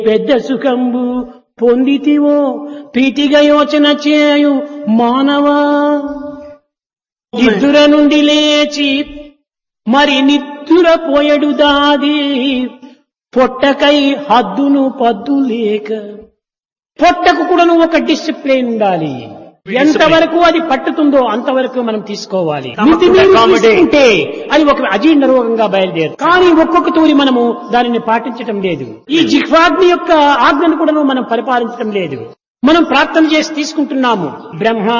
పెద్ద సుఖంబు పొందితివో ప్రీతిగా యోచన చేయు మానవా నిద్దుర నుండి లేచి మరి నిద్దుర పోయడు దాది పొట్టకై హద్దును పద్దు లేక పొట్టకు కూడా నువ్వు ఒక డిసిప్లిన్ ఉండాలి ఎంతవరకు అది పట్టుతుందో అంతవరకు మనం తీసుకోవాలి Come up to మితిమీరి accommodate. తీసుకుంటే అది ఒక అజీర్ణ రోగంగా బయలుదేరు కానీ ఒక్కొక్క తూరి మనము దానిని పాటించటం లేదు ఈ జిహ్వాగ్ని యొక్క ఆజ్ఞను కూడా మనం పరిపాలించటం లేదు మనం ప్రార్థన చేసి తీసుకుంటున్నాము బ్రహ్మ